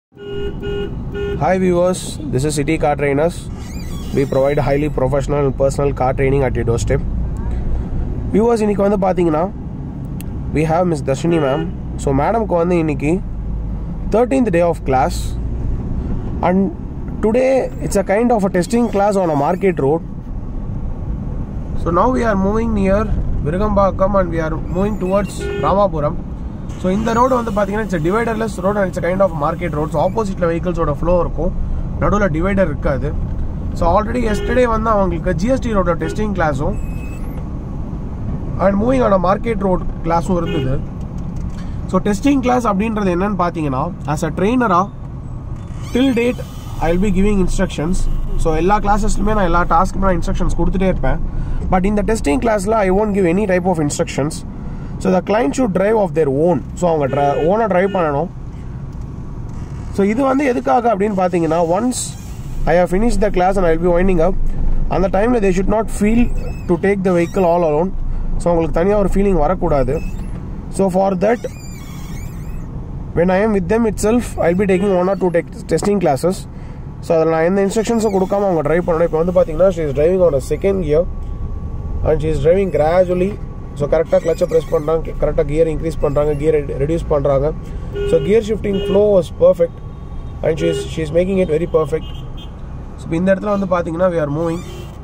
Hi viewers, this is City Car Trainers. We provide highly professional and personal car training at your doorstep. Viewers இன்னைக்கு வந்து பார்த்தீங்கன்னா we have miss Darshini ma'am so மேடம்க்கு வந்து இன்னைக்கு thirteenth day of class and today it's a kind of a testing class on a market road so now we are moving near Virugambakkam and we are moving towards Ramapuram so இந்த road வந்து பார்த்தீங்கன்னா it's dividerless road and it's kind of market road so ஆப்போசிட்டில் வெஹிக்கிள்ஸோட flow இருக்கும் நடுவில் divider இருக்காது so already yesterday வந்து அவங்களுக்கு ஜிஎஸ்டி ரோட டெஸ்டிங் கிளாஸும் அண்ட் மூவிங் ஆன மார்க்கெட் ரோட் கிளாஸும் இருந்தது ஸோ டெஸ்டிங் கிளாஸ் அப்படின்றது என்னன்னு பார்த்தீங்கன்னா ஆஸ் அ ட்ரெயினராக till date I will be giving instructions so எல்லா கிளாஸஸ்லுமே நான் எல்லா டாஸ்க்குமே நான் இன்ஸ்ட்ரக்ஷன்ஸ் கொடுத்துட்டே இருப்பேன் பட் இந்த டெஸ்டிங் கிளாஸில் I won't give any type of instructions so the client should drive of their own so அவங்க ட்ரை ஓனாக ட்ரைவ் பண்ணணும் ஸோ இது வந்து எதுக்காக அப்படின்னு பார்த்தீங்கன்னா once I have finish the class and I will be winding up அந்த டைமில் they should not feel to take the vehicle all alone so உங்களுக்கு தனியாக ஒரு ஃபீலிங் வரக்கூடாது so for that when I am with them it self I be taking one or two tech testing classes so அதில் நான் எந்த இன்ஸ்ட்ரக்ஷன்ஸும் கொடுக்காம அவங்க drive பண்ணணும் இப்போ வந்து பார்த்தீங்கன்னா she is driving on second gear and she is driving gradually so கரெக்டாக கிளச்சை ப்ரெஸ் பண்ணுறாங்க கரெக்டாக கியர் இன்க்ரீஸ் பண்ணுறாங்க கியர் ரெடியூஸ் பண்ணுறாங்க so gear shifting flow was perfect and she is she is making it very perfect so இந்த இடத்துல வந்து பார்த்தீங்கன்னா வி ஆர் மூவிங்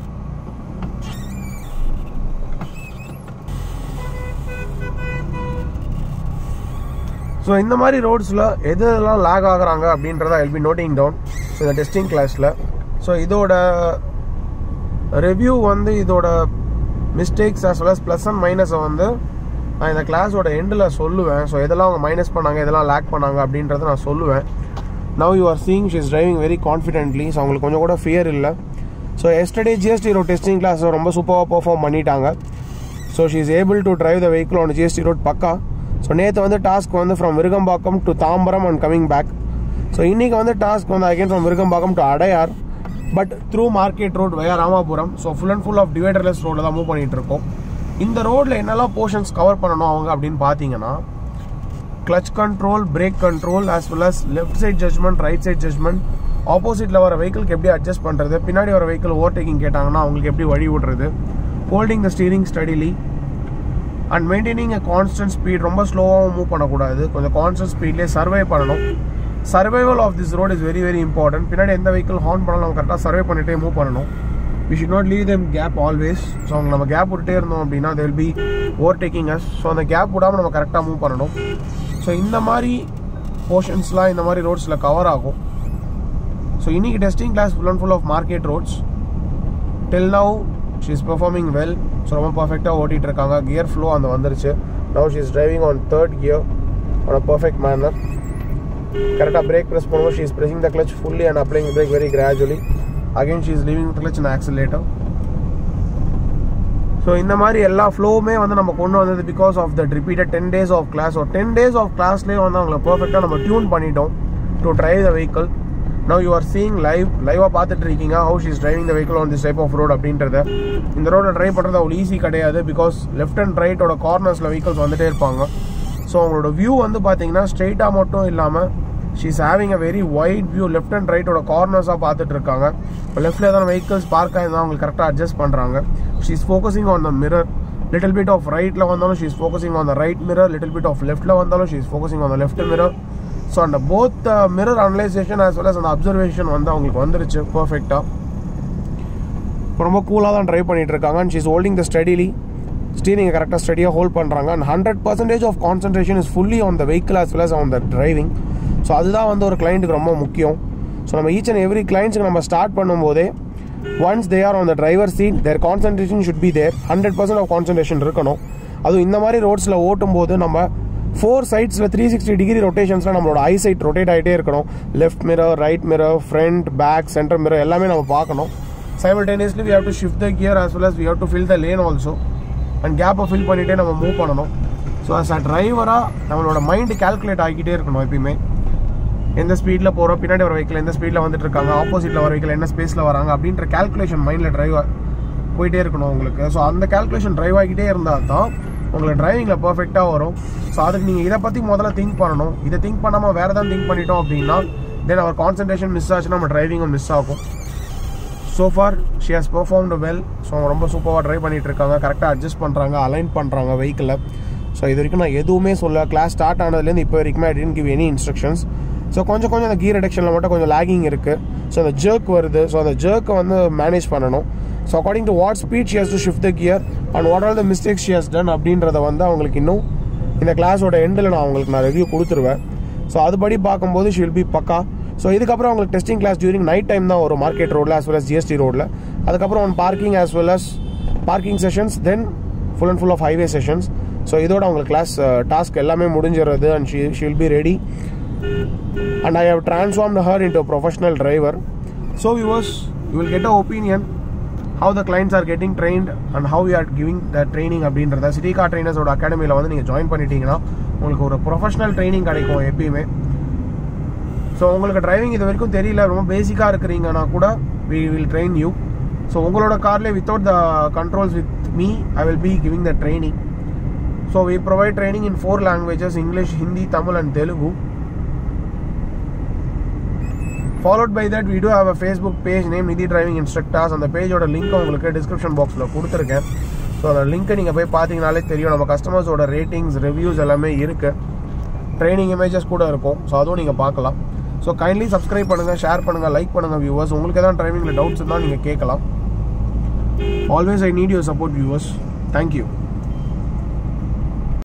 ஸோ இந்த மாதிரி ரோட்ஸில் எது எதெல்லாம் லேக் ஆகுறாங்க அப்படின்றத I be noting down so இந்த டெஸ்டிங் கிளாஸில் ஸோ இதோட ரிவ்யூ வந்து இதோட mistakes as well as plus and மைனஸை வந்து நான் இந்த கிளாஸோட எண்டில் சொல்லுவேன் ஸோ எதெல்லாம் அவங்க மைனஸ் பண்ணாங்க எதெல்லாம் லேக் பண்ணாங்க அப்படின்றத நான் சொல்லுவேன் now you are seeing she is driving very confidently so அவங்களுக்கு கொஞ்சம் கூட ஃபியர் இல்லை so yesterday GST road testing class ரொம்ப சூப்பராக பெர்ஃபார்ம் பண்ணிட்டாங்க so she is able to drive the vehicle on GST road பக்கா ஸோ நேற்று வந்து டாஸ்க் வந்து from Virugambakkam to Tambaram and coming back so இன்றைக்கி வந்து டாஸ்க் வந்து again from Virugambakkam to Adyar but through market road via Ramapuram so full and full of dividerless ரோடில் தான் move பண்ணிட்டு இருக்கோம் இந்த ரோட்டில் என்னெல்லாம் போர்ஷன்ஸ் கவர் பண்ணணும் அவங்க அப்படின்னு பார்த்தீங்கன்னா clutch control brake control as well as left side judgement right side judgement ஆப்போசிட்டில் வர வெஹிக்கிள்க்கு எப்படி அட்ஜஸ்ட் பண்ணுறது பின்னாடி வர வெஹிக்கிள் ஓவர்டேக்கிங் கேட்டாங்கன்னா அவங்களுக்கு எப்படி வழி விடுறது holding the steering steadily and maintaining a constant speed ரொம்ப ஸ்லோவாகவும் மூவ் பண்ணக்கூடாது கொஞ்சம் கான்ஸ்டன்ட் ஸ்பீட்லேயே சர்வை பண்ணணும் survival of this road is very very important பின்னாடி எந்த வெஹிக்கிள் ஹார்ன் பண்ணாலும் நம்ம கரெக்டாக சர்வை பண்ணிட்டே மூவ் பண்ணணும் we should not leave them gap always so அவங்க நம்ம கேப் விட்டுட்டே இருந்தோம் அப்படின்னா they will be overtaking us so அந்த கேப் விடாமல் நம்ம கரெக்டாக மூவ் பண்ணணும் ஸோ இந்த மாதிரி போர்ஷன்ஸ்லாம் இந்த மாதிரி ரோட்ஸில் கவர் ஆகும் ஸோ இன்னைக்கு testing class full and full of market roads till now she is performing well so ரொம்ப பர்ஃபெக்டாக ஓட்டிகிட்டு இருக்காங்க கியர் ஃப்ளோ அந்த வந்துருச்சு now she is driving on third gear on a perfect manner கரெக்டாக பிரேக் ப்ரெஸ் பண்ணுவோம் she is pressing the clutch fully and applying brake very gradually again she is leaving the clutch and accelerator so இந்த மாதிரி எல்லா ஃப்ளோவுமே வந்து நம்ம கொண்டு வந்தது because of that repeated ten days of class ஒரு டென் டேஸ் ஆஃப் கிளாஸ்லேயே வந்து அவங்கள பர்ஃபெக்டாக நம்ம டியூன் பண்ணிட்டோம் to drive the vehicle now you are seeing live லைவாக பார்த்துட்டு இருக்கீங்க how she's driving the vehicle on this type of road அப்படின்றத இந்த ரோட ட்ரைவ் பண்ணுறது அவ்வளோ ஈஸி கிடையாது பிகாஸ் லெஃப்ட் அண்ட் ரைட்டோட கார்னர்ஸில் வெஹிக்கிள்ஸ் வந்துட்டே இருப்பாங்க ஸோ அவங்களோட வியூ வந்து பார்த்தீங்கன்னா ஸ்ட்ரெயிட்டாக மட்டும் இல்லாமல் she's having a very wide view left and ரைட்டோட கார்னர்ஸாக பார்த்துட்டு இருக்காங்க இப்போ லெஃப்ட்டில் எதாவது வெஹிக்கிள்ஸ் பார்க் ஆயிருந்தால் அவங்களுக்கு கரெக்டாக அட்ஜஸ்ட் பண்ணுறாங்க she's focusing on the mirror little bit of ரைட்டில் வந்தாலும் she's focusing on the right mirror little bit of லெஃப்ட்டில் வந்தாலும் she's focusing on the left mirror so அந்த both mirror analysation as well as அந்த observation வந்து அவங்களுக்கு வந்துருச்சு பர்ஃபெக்டாக ரொம்ப கூலாக தான் ட்ரைவ் பண்ணிட்டு இருக்காங்க and she's holding the steadily ஸ்டீரிங்கை கரெக்டாக ஸ்டடியாக ஹோல்ட் பண்ணுறாங்க and hundred percentage of concentration is fully on the vehicle as well as on the driving so அதுதான் வந்து ஒரு கிளைண்ட்டுக்கு ரொம்ப முக்கியம் ஸோ நம்ம ஈச் அண்ட் எவ்ரி கிளைண்ட்ஸுக்கு நம்ம ஸ்டார்ட் பண்ணும்போதே once they are on the driver seat their concentration should be there hundred percent of concentration இருக்கணும் அதுவும் இந்த மாதிரி ரோட்ஸில் ஓட்டும் போது நம்ம ஃபோர் சைட்ஸில் த்ரீ சிக்ஸ்டி டிகிரி ரொட்டேஷன்ஸில் நம்மளோட ஐ சைட் ரொட்டேட் ஆகிட்டே இருக்கணும் left mirror right mirror front back center mirror எல்லாமே நம்ம பார்க்கணும் simultaneously we have to shift the gear as well as we have to fill the lane also and கேப்பை fill பண்ணிகிட்டே நம்ம மூவ் பண்ணணும் so as a டிரைவராக நம்மளோட mind calculate ஆகிக்கிட்டே இருக்கணும் எப்பயுமே எந்த ஸ்பீடில் போகிறோம் பின்னாடி வர வெஹிக்கிள் எந்த ஸ்பீடில் வந்துட்டு இருக்காங்க ஆப்போசிட்டில் வர வெஹிக்கிள் என்ன ஸ்பேஸில் வராங்க அப்படின்ற கால்குலேஷன் மைண்டில் டிரைவ் போயிட்டே இருக்கணும் உங்களுக்கு ஸோ அந்த கால்குலேஷன் டிரைவ் ஆகிட்டே இருந்தால் தான் உங்களுக்கு டிரைவிங்கில் பர்ஃபெக்டாக வரும் ஸோ அதுக்கு நீங்கள் இதை பற்றி முதல்ல திங்க் பண்ணணும் இதை திங்க் பண்ணாமல் வேறு எதாவது திங்க் பண்ணிட்டோம் அப்படின்னா தென் அவர் கான்சன்ட்ரேஷன் மிஸ் ஆச்சுன்னா நம்ம டிரைவிங்கும் மிஸ் ஆகும் so far she has performed well so அவங்க ரொம்ப சூப்பராக ட்ரை பண்ணிட்டு இருக்காங்க கரெக்டாக அட்ஜஸ்ட் பண்ணுறாங்க அலைன் பண்ணுறாங்க வெஹிக்கிளில் ஸோ இது வரைக்கும் நான் எதுவுமே சொல்ல கிளாஸ் ஸ்டார்ட் ஆனதுலேருந்து இப்போ வரைக்குமே I didn't give any instructions so கொஞ்சம் கொஞ்சம் அந்த கீர் ரிடக்ஷனில் மட்டும் கொஞ்சம் லேகிங் இருக்குது ஸோ அந்த ஜர்க் வருது ஸோ அந்த ஜர்க்கை வந்து மேனேஜ் பண்ணணும் so according to what speed she has to shift the gear and what are the mistakes she has done அப்படின்றத வந்து அவங்களுக்கு இன்னும் இந்த கிளாஸோட எண்டில் நான் அவங்களுக்கு நான் ரிவ்யூ கொடுத்துருவேன் ஸோ அதுபடி பார்க்கும்போது ஷி வில் பி பக்கா ஸோ இதுக்கப்புறம் அவங்களுக்கு testing class during night time தான் வரும் மார்க்கெட் ரோடில் as well as ஜிஎஸ்டி ரோடில் அதுக்கப்புறம் one parking as well as parking sessions then full and full of highway sessions so இதோட அவங்களுக்கு கிளாஸ் டாஸ்க் எல்லாமே முடிஞ்சிடுறது and she she will be ready and I have transformed her into a professional driver so viewers you will get a opinion how the clients are getting trained and how we are giving the training அப்படின்றத சிட்டிகா ட்ரைனர்ஸோட அகாடமியில் வந்து நீங்கள் join பண்ணிட்டீங்கன்னா உங்களுக்கு ஒரு professional training கிடைக்கும் எப்பயுமே so உங்களுக்கு டிரைவிங் இது வரைக்கும் தெரியல ரொம்ப பேசிக்காக இருக்கிறீங்கன்னா கூட we will train you so உங்களோட கார்லேயே without the controls with me I will be giving the training so we provide training in four languages English Hindi Tamil and Telugu followed by that we do have a Facebook page name Nidhi driving instructors அந்த பேஜோட link உங்களுக்கு description பாக்ஸில் கொடுத்துருக்கேன் so அந்த லிங்க்கை நீங்கள் போய் பார்த்தீங்கனாலே தெரியும் நம்ம கஸ்டமர்ஸோட ரேட்டிங்ஸ் ரிவ்யூஸ் எல்லாமே இருக்குது ட்ரைனிங் இமேஜஸ் கூட இருக்கும் ஸோ அதுவும் நீங்கள் பார்க்கலாம் ஸோ கைண்ட்லி சப்ஸ்கிரைப் பண்ணுங்கள் ஷேர் பண்ணுங்கள் லைக் பண்ணுங்கள் வியூவர்ஸ் உங்களுக்கு எதாவது டிரைவிங்கில் டவுட்ஸ் இருந்தால் நீங்கள் கேட்கலாம் always I need your support viewers thank you